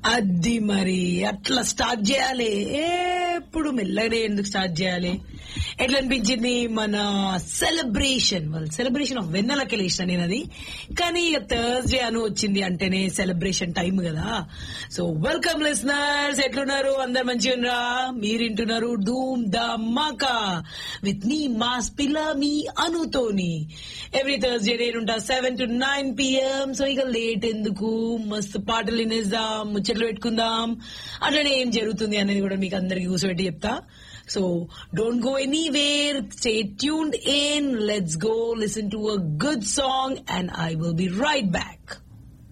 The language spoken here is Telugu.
అది మరి అట్లా స్టార్ట్ చేయాలి ఎప్పుడు మెల్లగానే ఎందుకు స్టార్ట్ చేయాలి ఎట్లా అనిపించింది మన సెలబ్రేషన్ వాళ్ళు సెలబ్రేషన్ ఆఫ్ వెన్నెలకి లేచిన నేను అది కానీ ఇక థర్స్డే అని వచ్చింది అంటేనే సెలబ్రేషన్ టైం కదా సో వెల్కమ్ లిసనర్స్ ఎట్లున్నారు అందరు మంచిగా ఉన్నారా మీరు వింటున్నారు ధూమ్ ధమాకా విత్ మీ మాస్ పిల్ల మీ అనుతోని ఎవ్రీ థర్స్డే నేనుంటా seven to nine PM so ఇక లేట్ ఎందుకు మస్తు పాటలు వినేద్దాం ముచ్చట్లు పెట్టుకుందాం అట్లనే ఏం జరుగుతుంది అనేది కూడా మీకు అందరికి కూర్చోబెట్టి చెప్తా so don't go anywhere stay tuned in let's go listen to a good song and I will be right back